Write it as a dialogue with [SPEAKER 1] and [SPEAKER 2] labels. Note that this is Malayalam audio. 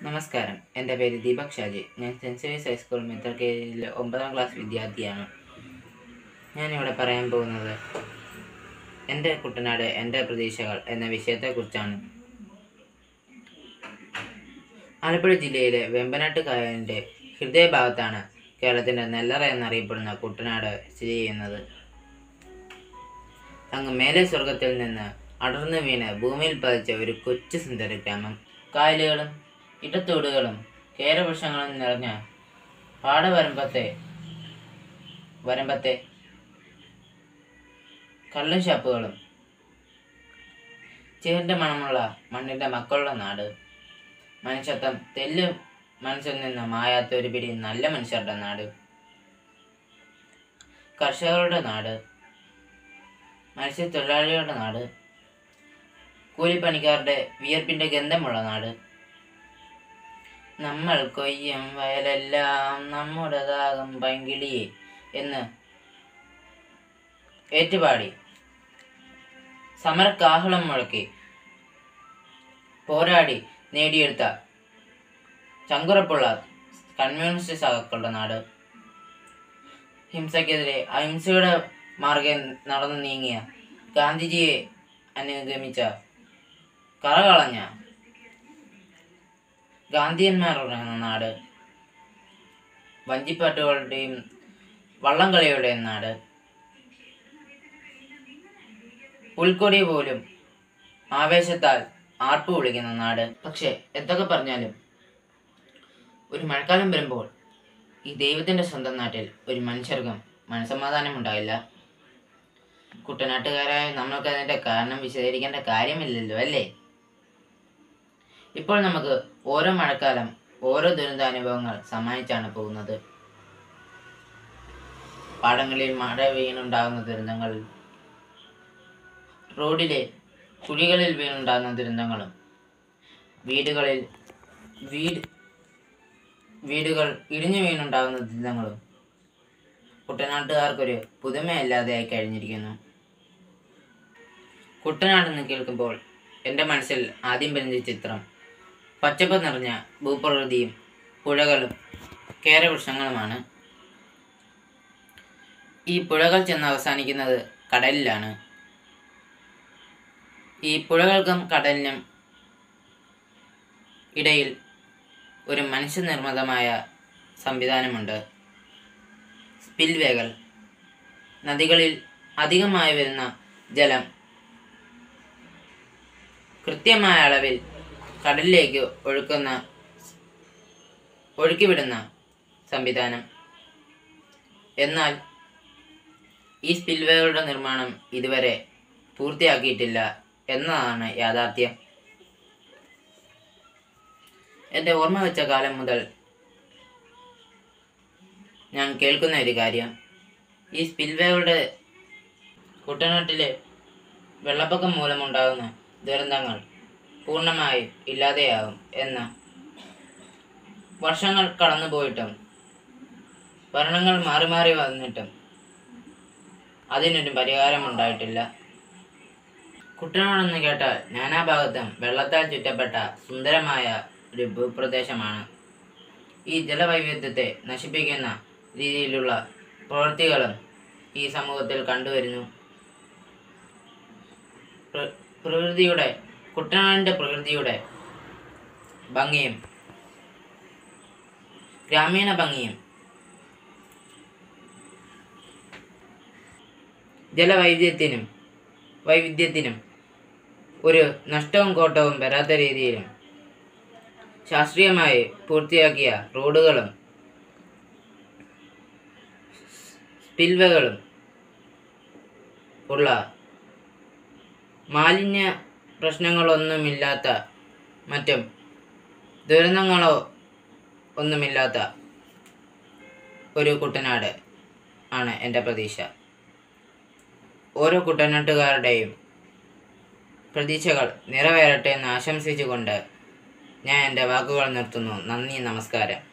[SPEAKER 1] നമസ്കാരം എൻ്റെ പേര് ദീപക് ഷാജി ഞാൻ സെൻറ്റ് സേവിയസ് ഹൈസ്കൂൾ മിത്രക്കേരിയിലെ ഒമ്പതാം ക്ലാസ് വിദ്യാർത്ഥിയാണ് ഞാനിവിടെ പറയാൻ പോകുന്നത് എൻ്റെ കുട്ടനാട് എൻ്റെ പ്രതീക്ഷകൾ എന്ന വിഷയത്തെക്കുറിച്ചാണ് ആലപ്പുഴ ജില്ലയിലെ വെമ്പനാട്ട് കായലിൻ്റെ ഹൃദയഭാഗത്താണ് കേരളത്തിൻ്റെ നെല്ലറ എന്നറിയപ്പെടുന്ന കുട്ടനാട് സ്ഥിതി ചെയ്യുന്നത് അങ്ങ് മേലെ സ്വർഗത്തിൽ നിന്ന് അടർന്നു വീണ് ഭൂമിയിൽ പതിച്ച ഒരു കൊച്ചു സുന്ദര ഗ്രാമം കായലുകളും ഇടത്തോടുകളും കേരവൃക്ഷങ്ങളും നിറഞ്ഞ പാടവരമ്പത്തെ വരമ്പത്തെ കള്ളും ഷാപ്പുകളും ചേറിൻ്റെ മണമുള്ള മണ്ണിൻ്റെ മക്കളുടെ നാട് മനുഷ്യത്വം തെല്ല് മനസ്സിൽ നിന്ന് മായാത്ത ഒരു പിടി നല്ല മനുഷ്യരുടെ നാട് കർഷകരുടെ നാട് മത്സ്യത്തൊഴിലാളികളുടെ നാട് കൂലിപ്പണിക്കാരുടെ വിയർപ്പിന്റെ ഗന്ധമുള്ള നാട് നമ്മൾ കൊയ്യും വയലെല്ലാം നമ്മുടേതാകും പൈങ്കിളിയെ എന്ന് ഏറ്റുപാടി സമരക്കാഹളം മുഴക്കി പോരാടി നേടിയെടുത്ത ചങ്കുറപ്പുള്ള കമ്മ്യൂണിസ്റ്റ് സഹാക്കളുടെ നാട് ഹിംസയ്ക്കെതിരെ അഹിംസയുടെ മാർഗം നടന്നു നീങ്ങിയ ഗാന്ധിജിയെ അനുഗമിച്ച കറകളഞ്ഞ ഗാന്ധിയന്മാർ ഉറങ്ങുന്ന നാട് വഞ്ചിപ്പാട്ടുകളുടെയും വള്ളംകളിയുടെയും നാട് പുൽക്കൊടി പോലും ആവേശത്താൽ ആർപ്പ് വിളിക്കുന്ന നാട് പക്ഷെ എന്തൊക്കെ പറഞ്ഞാലും ഒരു മഴക്കാലം വരുമ്പോൾ ഈ ദൈവത്തിന്റെ സ്വന്തം നാട്ടിൽ ഒരു മനുഷ്യർക്കും മനസമാധാനം ഉണ്ടാവില്ല കുട്ടനാട്ടുകാരായ നമ്മൾക്ക് അതിന്റെ കാരണം വിശദീകരിക്കേണ്ട കാര്യമില്ലല്ലോ അല്ലേ ഇപ്പോൾ നമുക്ക് ഓരോ മഴക്കാലം ഓരോ ദുരന്താനുഭവങ്ങൾ സമ്മാനിച്ചാണ് പോകുന്നത് പാടങ്ങളിൽ മഴ വീണുണ്ടാകുന്ന ദുരന്തങ്ങൾ റോഡിലെ കുഴികളിൽ വീണുണ്ടാകുന്ന ദുരന്തങ്ങളും വീടുകളിൽ വീട് വീടുകൾ ഇടിഞ്ഞു വീണുണ്ടാകുന്ന ദുരന്തങ്ങളും കുട്ടനാട്ടുകാർക്കൊരു പുതുമയല്ലാതെയായി കഴിഞ്ഞിരിക്കുന്നു കുട്ടനാടെന്ന് കേൾക്കുമ്പോൾ എൻ്റെ മനസ്സിൽ ആദ്യം വരുന്ന ചിത്രം പച്ചപ്പ് നിറഞ്ഞ ഭൂപ്രകൃതിയും പുഴകളും കേരവൃക്ഷങ്ങളുമാണ് ഈ പുഴകൾ ചെന്ന് അവസാനിക്കുന്നത് കടലിലാണ് ഈ പുഴകൾക്കും കടലിനും ഇടയിൽ ഒരു മനുഷ്യനിർമ്മിതമായ സംവിധാനമുണ്ട് സ്പിൽവേകൾ നദികളിൽ അധികമായി വരുന്ന ജലം കൃത്യമായ അളവിൽ കടലിലേക്ക് ഒഴുക്കുന്ന ഒഴുക്കിവിടുന്ന സംവിധാനം എന്നാൽ ഈ സ്പിൽവേകളുടെ നിർമ്മാണം ഇതുവരെ പൂർത്തിയാക്കിയിട്ടില്ല എന്നതാണ് യാഥാർത്ഥ്യം എൻ്റെ ഓർമ്മ വെച്ച കാലം മുതൽ ഞാൻ കേൾക്കുന്ന ഒരു കാര്യം ഈ സ്പിൽവേകളുടെ കുട്ടനാട്ടിലെ വെള്ളപ്പൊക്കം മൂലമുണ്ടാകുന്ന ദുരന്തങ്ങൾ പൂർണ്ണമായും ഇല്ലാതെയാകും എന്ന് വർഷങ്ങൾ കടന്നുപോയിട്ടും ഭരണങ്ങൾ മാറി മാറി വന്നിട്ടും അതിനൊരു പരിഹാരമുണ്ടായിട്ടില്ല കുട്ടനാടെന്ന് കേട്ടാൽ നാനാഭാഗത്തും വെള്ളത്താൽ ചുറ്റപ്പെട്ട സുന്ദരമായ ഒരു ഭൂപ്രദേശമാണ് ഈ ജലവൈവിധ്യത്തെ നശിപ്പിക്കുന്ന രീതിയിലുള്ള പ്രവൃത്തികളും ഈ സമൂഹത്തിൽ കണ്ടുവരുന്നു പ്ര- പ്രകൃതിയുടെ കുട്ടനാടിൻ്റെ പ്രകൃതിയുടെ ഭംഗിയും ഗ്രാമീണ ഭംഗിയും ജലവൈവിധ്യത്തിനും വൈവിധ്യത്തിനും ഒരു നഷ്ടവും കോട്ടവും വരാത്ത രീതിയിലും ശാസ്ത്രീയമായി പൂർത്തിയാക്കിയ റോഡുകളും സ്പിൽവേകളും ഉള്ള മാലിന്യ പ്രശ്നങ്ങളൊന്നുമില്ലാത്ത മറ്റും ദുരന്തങ്ങളോ ഒന്നുമില്ലാത്ത ഒരു കുട്ടനാട് ആണ് എൻ്റെ പ്രതീക്ഷ ഓരോ കുട്ടനാട്ടുകാരുടെയും പ്രതീക്ഷകൾ നിറവേറട്ടെ എന്ന് ആശംസിച്ചുകൊണ്ട് ഞാൻ എൻ്റെ വാക്കുകൾ നിർത്തുന്നു നന്ദി നമസ്കാരം